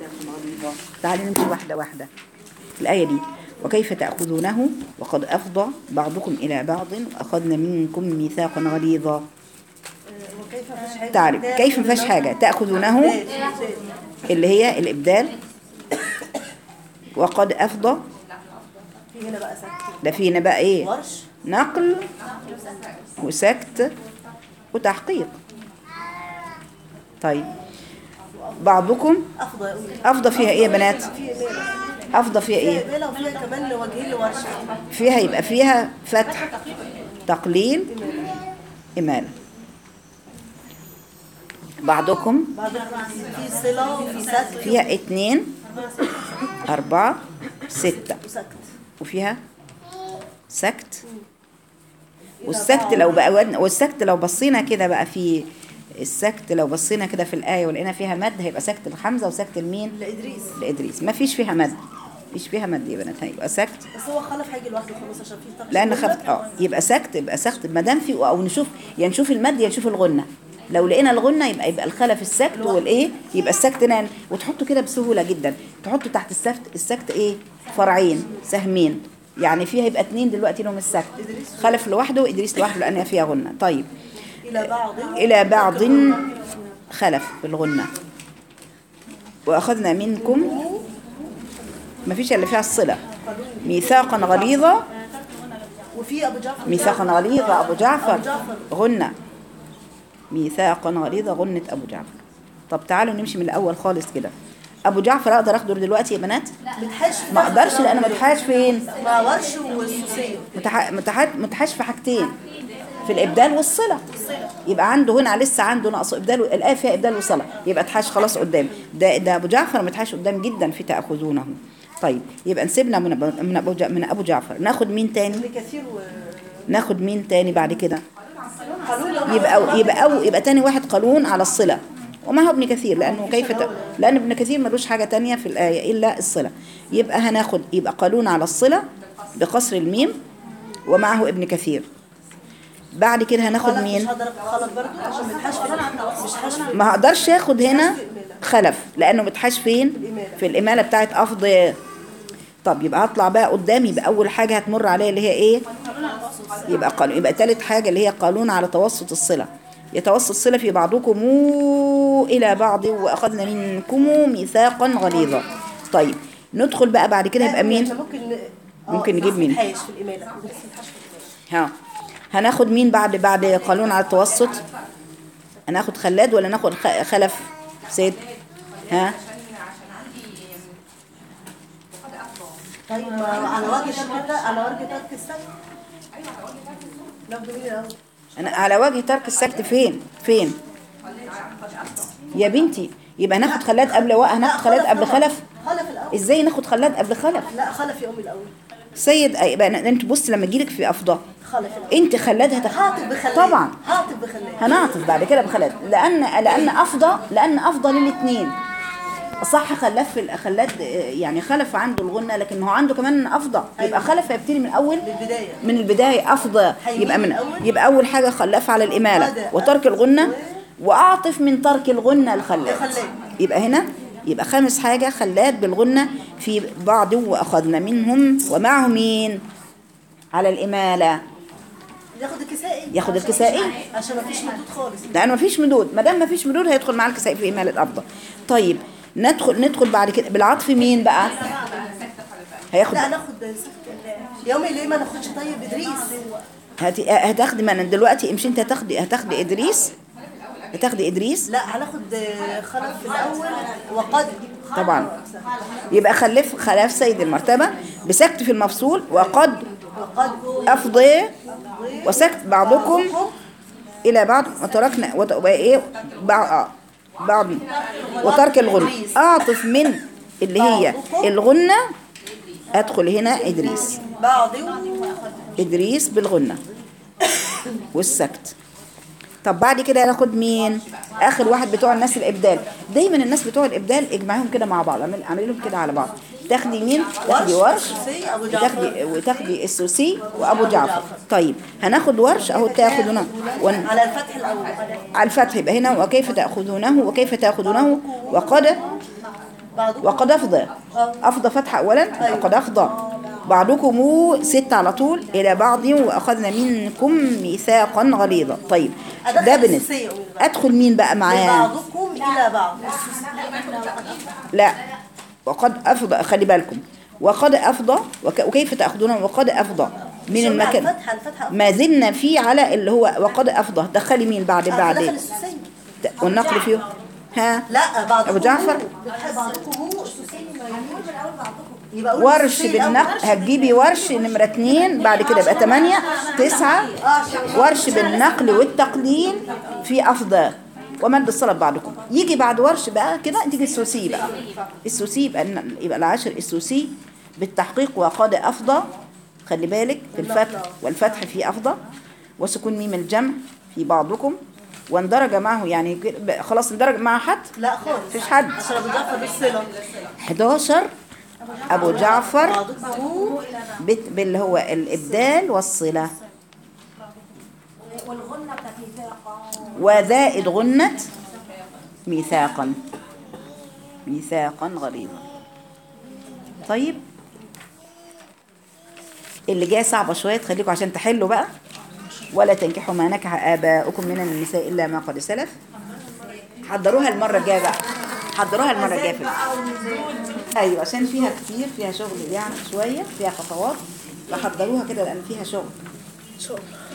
تعالي نمشي واحدة واحدة الآية دي وكيف تأخذونه وقد أفضى بعضكم إلى بعض وأخذنا منكم ميثاقا غليظا وكيف مفيش حاجة تعرف كيف ما فيهاش حاجة تأخذونه اللي هي الإبدال وقد أفضى في هنا بقى سكت ده فينا بقى إيه ورش نقل وسكت وتحقيق طيب بعضكم أفضل يقول أفضى فيها إيه يا بنات في إمالة أفضى فيها فيها إيه إمالة وفيها كمان لوجهين لورشة فيها يبقى فيها فتح تقليل إمالة بعضكم بعد في صلة وفي سكت فيها اتنين أربعة ستة وسكت وفيها سكت والسكت لو بقى ودن- والسكت لو بصينا كده بقى في السكت لو بصينا كده في الآية ولقينا فيها مد هيبقى سكت الحمزة وسكت المين لإدريس لإدريس ما فيش فيها مد مفيش فيها مد يا بنات هيبقى سكت بس هو خلف هيجي لوحده خلاص عشان في طرش لان غنة. خفت اه يبقى سكت يبقى سكت ما دام في او نشوف يا نشوف المد يا نشوف الغنه لو لقينا الغنه يبقى يبقى الخلف السكت والايه يبقى السكت نان وتحطه كده بسهوله جدا تحطه تحت السكت السكت ايه فرعين سهمين يعني فيها يبقى اتنين دلوقتي لهم السكت خلف لوحده وادريس لوحده لان فيها غنه طيب إلى بعض الى بعض خلف بالغنه واخذنا منكم ما فيش الا فيها الصله ميثاقا غليظا وفي أبو جعفر ميثاقا غليظا أبو جعفر أبو جعفر. غنة ميثاقا غليظا غنة أبو جعفر طب تعالوا نمشي من الأول خالص كده أبو جعفر أقدر أخده دلوقتي يا بنات متحش ما أقدرش لأن متحاش فين مع ورش والسوسية متح... متح... متحاش في حاجتين في الإبدال والصلة يبقى عنده هنا لسه عنده نقص إبدال الآية فيها إبدال وصلة يبقى اتحاش خلاص قدام ده ده أبو جعفر متحاش قدام جدا في تأخذونه طيب يبقى نسيبنا من أبو- من أبو جع- من أبو جعفر ناخد مين تاني ابن كثير و ناخد مين تاني بعد كده قالوا له يبقى أو يبقى أو يبقى تاني واحد قانون على الصلة وما هو ابن كثير لأنه كيف ت... لأن ابن كثير ملوش حاجة تانية في الآية إلا الصلة يبقى هناخد يبقى قانون على الصلة بقصر الميم ومعه ابن كثير بعد كده هناخد خلف مين مش هقدر خلف برضه عشان متحش في مش حش في ما هقدرش اخد هنا خلف لأنه متحاش فين في الإمالة بتاعت أفض طب يبقى هطلع بقى قدام يبقى أول حاجة هتمر عليا اللي هي إيه يبقى قانون يبقى تالت حاجة اللي هي قانون على توسط الصلة يتوسط الصلة في بعضكم إلى بعض وأخذنا منكم ميثاقا غليظا طيب ندخل بقى بعد كده يبقى مين عشان ممكن ن- آه، ممكن نجيب مين؟ متحش في الإمالة متحش في الإمالة. ها هناخد مين بعد بعد قانون على التوسط هناخد خلاد ولا ناخد خ- خلف سيد ها طيب ما على وجه ترك على وجه ترك السبت لا جميل قوي أنا على وجه ترك السكت فين فين يا بنتي يبقى هناخد خلاد قبل و... هناخد خلاد قبل خلف خلف الأول ازاي ناخد خلاد قبل خلف لا خلف يا أمي الأول سيد أي- يبقى أنا- انت بص لما تجيلك في افضل خلف الأول انت خلاد هتخ... هعطف بخلاد طبعا هعطف بخلاد هنعطف بعد كده بخلاد لان لان افضل لان افضل الاثنين صح خلاف في ال- خلاد آه، يعني خلف عنده الغنة لكن هو عنده كمان افضل يبقى خلف هيبتدي من اول للبداية من البداية افضل هيميل يبقى من الأول. يبقى اول حاجة خلاف على الامالة هذا. وترك الغنة واعطف من ترك الغنة الخلاد الخلاد. يبقى هنا يبقى خامس حاجة خلاد بالغنة في بعض واخذنا منهم ومعه مين على الامالة ياخد الكسائي ياخد الكسائي عشان ما فيش مدود خالص لانه مفيش مدود ما دام مفيش مدود هيدخل معاه الكسائي في إمالة الأفضل طيب ندخل ندخل بعد كده بالعطف مين بقى هياخد لا ناخد سكت يومي ليه ما ناخدش طيب إدريس هتي- هتاخدي ما أنا دلوقتي مش انت هتاخدي هتاخدي ادريس هتاخدي ادريس لا هناخد خلف في الأول وقد طبعا يبقى خلف خلاف سيد المرتبة بسكت في المفصول وقد وقد أفضي وسكت بعضكم إلى بعض وتركنا وت- وإيه بعض آه، بعض وترك الغنة أعطف من اللي هي الغنة أدخل هنا إدريس بعض إدريس بالغنة والسكت طب بعد كده ناخد مين آخر واحد بتوع الناس الإبدال دايما الناس بتوع الإبدال اجمعيهم كده مع بعض اعمل اعملي لهم كده على بعض تاخدي مين تاخدي ورش السوسي أبو جعفر وتاخدي وتاخدي السوسي وابو جعفر طيب هناخد ورش اهو تاخدونه ون... على الفتح الأول على الفتح يبقى هنا وكيف تاخذونه وكيف تاخذونه وقد بعضكم وقد أفضى آه. أفضى فتحة أولا أيوة. وقد أفضى بعضكم ست على طول إلى بعض وأخذنا منكم ميثاقا غليظا طيب أدخل ده بالنسبة السوسية أقول بقى. أدخل مين بقى معاه بعضكم إلى بعض لا وقد أفضى خلي بالكم وقد أفضى وك- وكيف تأخذونه وقد أفضى من شوف المكان الفتحة الفتحة ما زلنا فيه على اللي هو وقد أفضى دخلي مين بعد آه، بعد دخل السوسية والنقل فيه ها لا بعضكم أبو جعفر؟ بعضكم يبقى قول ورش السوسية الأول. بالنقل هتجيبي ورش نمرة اتنين بعد كده يبقى تمانية تسعة ورش بالنقل والتقليل في أفضى ومد الصلاة بعضكم يجي بعد ورش بقى كده تيجي السوسي بقى السوسي يبقى يبقى العاشر السوسي بالتحقيق وقد أفضى خلي بالك في الفتح والفتح في أفضى وسكون ميم الجمع في بعضكم واندرج معه يعني ك- خلاص اندرج مع حد لا خالص مفيش حد عشان ابو جعفر بالصله 11 أبو جعفر بعضكم بت- باللي هو الإبدال والصلة والغنة بتاعت ميثاقا وزائد غنة ميثاقا ميثاقا غليظا طيب اللي جاي صعبة شوية تخليكم عشان تحلوا بقى ولا تنكحوا ما نكح آباؤكم من النساء إلا ما قد سلف حضروها المرة الجاية بقى حضروها المرة الجاية في أيوة عشان فيها كتير فيها شغل يعني شوية فيها خطوات فحضروها كده لأن فيها شغل